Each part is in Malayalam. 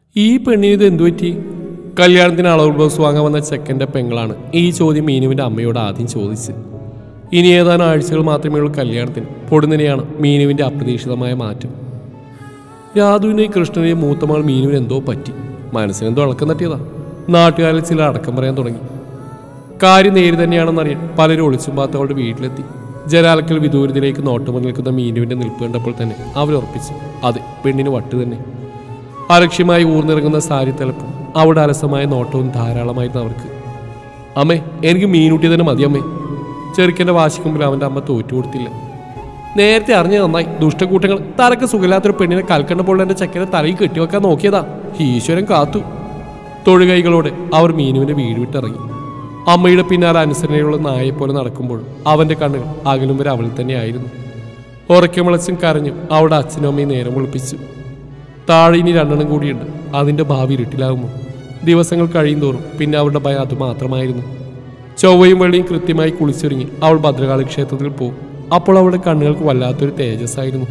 ഈ പെണ്ണിന് ഇത് എന്തു പറ്റി കല്യാണത്തിന് അളവ് ബ്ലൗസ് വാങ്ങാൻ വന്ന ചെക്കൻ്റെ പെങ്ങളാണ് ഈ ചോദ്യം മീനുവിൻ്റെ അമ്മയോട് ആദ്യം ചോദിച്ച് ഇനി ഏതാനും ആഴ്ചകൾ മാത്രമേ ഉള്ളൂ കല്യാണത്തിന് പൊടുന്നതിനെയാണ് മീനുവിൻ്റെ അപ്രതീക്ഷിതമായ മാറ്റം രാധുവിനെയും കൃഷ്ണനെയും മൂത്തമാൾ മീനുവിന് എന്തോ പറ്റി മനസ്സിനെന്തോ അളക്കം തട്ടിയതാ നാട്ടുകാരിൽ ചില അടക്കം പറയാൻ തുടങ്ങി കാര്യം നേര് തന്നെയാണെന്നറിയാൻ പലരും ഒളിച്ചും പാത്ത് അവളുടെ വീട്ടിലെത്തി ജനാലക്കൽ വിദൂരത്തിലേക്ക് നോട്ടം നിൽക്കുന്ന മീനുവിന്റെ നിൽപ്പ് കണ്ടപ്പോൾ തന്നെ അവരുറപ്പിച്ചു അതെ പെണ്ണിന് വട്ട് തന്നെ അലക്ഷ്യമായി ഊർന്നിറങ്ങുന്ന സാരി തലപ്പും അവിടെ അലസമായ നോട്ടവും ധാരാളമായിരുന്നു അവർക്ക് അമ്മേ എനിക്ക് മീനൂട്ടി തന്നെ മതി അമ്മേ ചെറുക്കൻ്റെ വാശിക്കുമ്പോൾ അവൻ്റെ അമ്മ തോറ്റു കൊടുത്തില്ല നേരത്തെ അറിഞ്ഞ നന്നായി ദുഷ്ടക്കൂട്ടങ്ങൾ തലക്ക് സുഖമില്ലാത്തൊരു പെണ്ണിനെ കൽക്കണ്ടപ്പോൾ എൻ്റെ ചെക്കനെ തലയിൽ കെട്ടിവെക്കാൻ നോക്കിയതാ ഈശ്വരൻ കാത്തു തൊഴുകൈകളോടെ അവർ മീനുവിന്റെ വീട് വിട്ടിറങ്ങി അമ്മയുടെ പിന്നാലെ അനുസരണയുള്ള നായെ പോലെ നടക്കുമ്പോൾ അവന്റെ കണ്ണുകൾ അകലും വരെ അവളിൽ തന്നെയായിരുന്നു ഉറക്കമിളച്ചും കരഞ്ഞും അവിടെ അച്ഛനും അമ്മയും നേരം വിളിപ്പിച്ചു താഴെ ഇനി രണ്ടെണ്ണം കൂടിയുണ്ട് അതിന്റെ ഭാവി ഇരുട്ടിലാകുമോ ദിവസങ്ങൾ കഴിയും തോറും പിന്നെ അവരുടെ ഭയം അത് മാത്രമായിരുന്നു ചൊവ്വയും വെള്ളിയും കൃത്യമായി കുളിച്ചൊരുങ്ങി അവൾ ഭദ്രകാളി ക്ഷേത്രത്തിൽ പോകും അപ്പോൾ അവളുടെ കണ്ണുകൾക്ക് വല്ലാത്തൊരു തേജസ്സായിരുന്നു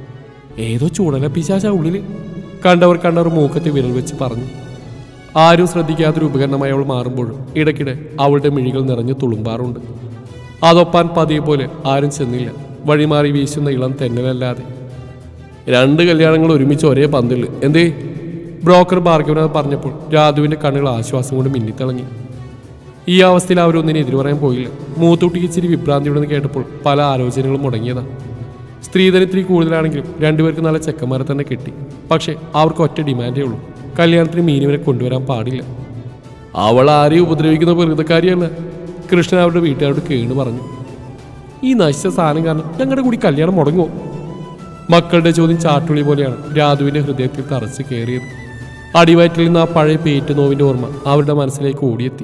ഏതോ ചൂടല പിശാച ഉള്ളില് കണ്ടവർ കണ്ടവർ മൂക്കത്തെ വിരൽ വെച്ച് പറഞ്ഞു ആരും ശ്രദ്ധിക്കാത്തൊരു ഉപകരണമായി അവൾ മാറുമ്പോഴും ഇടയ്ക്കിടെ അവളുടെ മിഴികൾ നിറഞ്ഞു തുളുമ്പാറുണ്ട് അതൊപ്പാൻ പതിയെ പോലെ ആരും ചെന്നില്ല വഴിമാറി വീശുന്ന ഇളം തെന്നലല്ലാതെ രണ്ട് കല്യാണങ്ങൾ ഒരുമിച്ച് ഒരേ പന്തിൽ എന്തേ ബ്രോക്കർ ഭാർഗവനത് പറഞ്ഞപ്പോൾ രാധുവിന്റെ കണ്ണുകൾ ആശ്വാസം കൊണ്ട് മിന്നിത്തിളങ്ങി ഈ അവസ്ഥയിൽ അവരൊന്നിനെ എതിര് പറയാൻ പോയില്ല മൂത്തുട്ടിക്ക് ഇച്ചിരി വിഭ്രാന്തിയുണ്ടെന്ന് കേട്ടപ്പോൾ പല ആലോചനകളും മുടങ്ങിയതാണ് സ്ത്രീധനം ഇത്തിരി കൂടുതലാണെങ്കിലും രണ്ടുപേർക്ക് നല്ല ചെക്കന്മാരെ തന്നെ കിട്ടി പക്ഷേ അവർക്ക് ഒറ്റ ഡിമാൻഡേ ഉള്ളൂ കല്യാണത്തിന് മീനുവിനെ കൊണ്ടുവരാൻ പാടില്ല അവൾ ആരെയും ഉപദ്രവിക്കുന്ന വെറുതക്കാരിയല്ല കൃഷ്ണൻ അവരുടെ വീട്ടുകാരോട് കേണ് പറഞ്ഞു ഈ നശിച്ച സാധനം കാരണം ഞങ്ങളുടെ കൂടി കല്യാണം മുടങ്ങുമോ മക്കളുടെ ചോദ്യം ചാട്ടുളി പോലെയാണ് രാധുവിന്റെ ഹൃദയത്തിൽ തറച്ച് കയറിയത് അടിവയറ്റിൽ നിന്ന് ആ പഴയ പേറ്റ് നോവിന്റെ ഓർമ്മ അവരുടെ മനസ്സിലേക്ക് ഓടിയെത്തി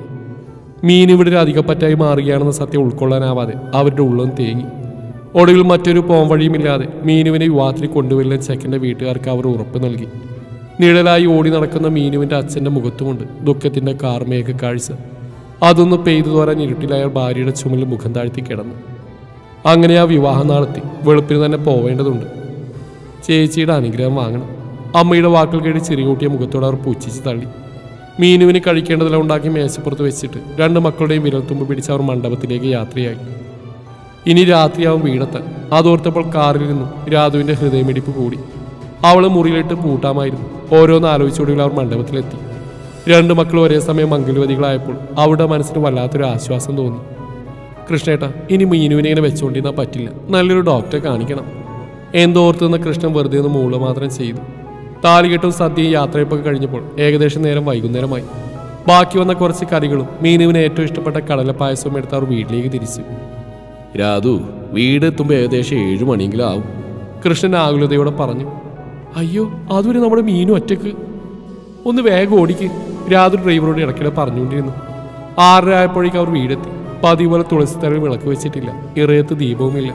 മീൻ ഇവിടെ ഒരു അധികപ്പറ്റായി മാറുകയാണെന്ന സത്യം ഉൾക്കൊള്ളാനാവാതെ അവരുടെ ഉള്ളം തേങ്ങി ഒടുവിൽ മറ്റൊരു പോം വഴിയുമില്ലാതെ മീനുവിനെ വിവാഹത്തിൽ കൊണ്ടുവരുന്ന ചെക്കൻ്റെ വീട്ടുകാർക്ക് അവർ ഉറപ്പ് നൽകി നിഴലായി ഓടി നടക്കുന്ന മീനുവിൻ്റെ അച്ഛൻ്റെ മുഖത്തുമുണ്ട് ദുഃഖത്തിൻ്റെ കാർമേഘ കാഴ്ച അതൊന്ന് പെയ്തു തോരാൻ ഇരുട്ടിലായ ഭാര്യയുടെ ചുമലിൽ മുഖം താഴ്ത്തി കിടന്നു അങ്ങനെ ആ വിവാഹ നാളെത്തി വെളുപ്പിന് തന്നെ പോവേണ്ടതുണ്ട് ചേച്ചിയുടെ അനുഗ്രഹം വാങ്ങണം അമ്മയുടെ വാക്കുകൾ കേട്ട് ചെറിയ മുഖത്തോടെ അവർ പുച്ഛിച്ച് തള്ളി മീനുവിന് കഴിക്കേണ്ടതെല്ലാം ഉണ്ടാക്കി മേശപ്പുറത്ത് വെച്ചിട്ട് രണ്ട് മക്കളുടെയും വിരൽത്തുമ്പ് പിടിച്ച് അവർ മണ്ഡപത്തിലേക്ക് യാത്രയായി ഇനി രാത്രിയാവും വീടെത്താൻ അതോർത്തപ്പോൾ കാറിൽ നിന്നും രാധുവിന്റെ ഹൃദയമിടിപ്പ് കൂടി അവള് മുറിയിലിട്ട് പൂട്ടാമായിരുന്നു ഓരോന്ന് ആലോചിച്ചൊടുവിൽ അവർ മണ്ഡപത്തിലെത്തി രണ്ട് മക്കൾ ഒരേ സമയം മംഗലവതികളായപ്പോൾ അവരുടെ മനസ്സിന് വല്ലാത്തൊരു ആശ്വാസം തോന്നി കൃഷ്ണേട്ട ഇനി മീനുവിനെ ഇങ്ങനെ വെച്ചുകൊണ്ടിരുന്നാൽ പറ്റില്ല നല്ലൊരു ഡോക്ടറെ കാണിക്കണം എന്തോർത്തുനിന്ന് കൃഷ്ണൻ വെറുതെ ഒന്ന് മൂള മാത്രം ചെയ്തു താലികെട്ടും സദ്യയും യാത്രയൊക്കെ കഴിഞ്ഞപ്പോൾ ഏകദേശം നേരം വൈകുന്നേരമായി ബാക്കി വന്ന കുറച്ച് കറികളും മീനുവിന് ഏറ്റവും ഇഷ്ടപ്പെട്ട കടലപ്പായസവും എടുത്ത് അവർ വീട്ടിലേക്ക് തിരിച്ചു രാധു വീടെത്തുമ്പോൾ ഏകദേശം ഏഴ് മണിയെങ്കിലും ആവും കൃഷ്ണൻ ആകുലതയോടെ പറഞ്ഞു അയ്യോ അതുവരെ നമ്മുടെ മീനും ഒറ്റക്ക് ഒന്ന് വേഗം ഓടിക്ക് രാധു ഡ്രൈവറോട് ഇടയ്ക്കിടെ പറഞ്ഞുകൊണ്ടിരുന്നു ആറര ആയപ്പോഴേക്കും അവർ വീടെത്തി പതിവ് പോലെ തുളസി തറയിൽ വിളക്ക് വെച്ചിട്ടില്ല ഇറയത്ത് ദീപവുമില്ല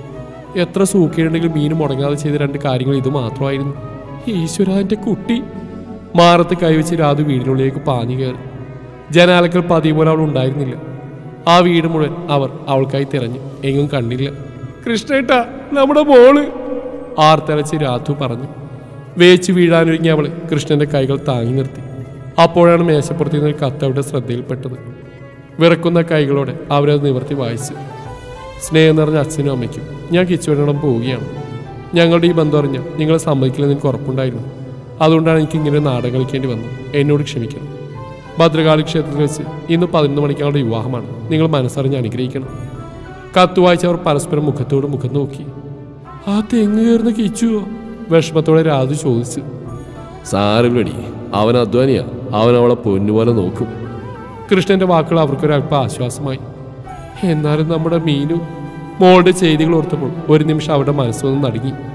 എത്ര സൂക്കിയുണ്ടെങ്കിലും മീൻ മുടങ്ങാതെ ചെയ്ത രണ്ട് കാര്യങ്ങൾ ഇത് മാത്രമായിരുന്നു ഈശ്വരാന്റെ കുട്ടി മാറത്ത് കൈവച്ച് രാധു വീടിനുള്ളിലേക്ക് പാഞ്ഞു കയറി ജനാലക്കൽ പതിവ് പോലെ അവൾ ഉണ്ടായിരുന്നില്ല ആ വീട് മുഴുവൻ അവർ അവൾക്കായി തിരഞ്ഞു എങ്ങും കണ്ടില്ല കൃഷ്ണേട്ട നമ്മുടെ മോള് ആർത്തലച്ച് രാധു പറഞ്ഞു വേച്ച് വീഴാനൊരുങ്ങി അവൾ കൃഷ്ണന്റെ കൈകൾ താങ്ങി നിർത്തി അപ്പോഴാണ് മേശപ്പുറത്ത് നിന്ന് ഒരു കത്ത് അവരുടെ ശ്രദ്ധയിൽപ്പെട്ടത് വിറക്കുന്ന കൈകളോടെ അവരത് നിവർത്തി വായിച്ചു സ്നേഹം നിറഞ്ഞ അച്ഛനും അമ്മയ്ക്കും ഞാൻ കിച്ചുവിനോടം പോവുകയാണ് ഞങ്ങളുടെ ഈ ബന്ധം അറിഞ്ഞ നിങ്ങളെ സമ്മതിക്കില്ലെന്ന് എനിക്ക് ഉറപ്പുണ്ടായിരുന്നു അതുകൊണ്ടാണ് എനിക്ക് ഇങ്ങനെ ഒരു നാടകം കളിക്കേണ്ടി വന്നത് എന്നോട് ക്ഷമിക്കണം ഭദ്രകാളി ക്ഷേത്രത്തിൽ വെച്ച് ഇന്ന് പതിനൊന്ന് മണിക്ക് അവളുടെ വിവാഹമാണ് നിങ്ങൾ മനസ്സറിഞ്ഞ് അനുഗ്രഹിക്കണം കത്ത് വായിച്ചവർ പരസ്പരം മുഖത്തോട് മുഖം നോക്കി ആ തെങ്ങ് കയറുന്ന കിച്ചുവോ വിഷമത്തോടെ രാധു ചോദിച്ചു സാരമില്ലടി അവൻ അധ്വാനിയാ അവൻ അവളെ പൊന്നുപോലെ നോക്കും കൃഷ്ണന്റെ വാക്കുകൾ അവർക്കൊരല്പം ആശ്വാസമായി എന്നാലും നമ്മുടെ മീനു മോളുടെ ചെയ്തികൾ ഓർത്തപ്പോൾ ഒരു നിമിഷം അവരുടെ മനസ്സൊന്ന് നടുങ്ങി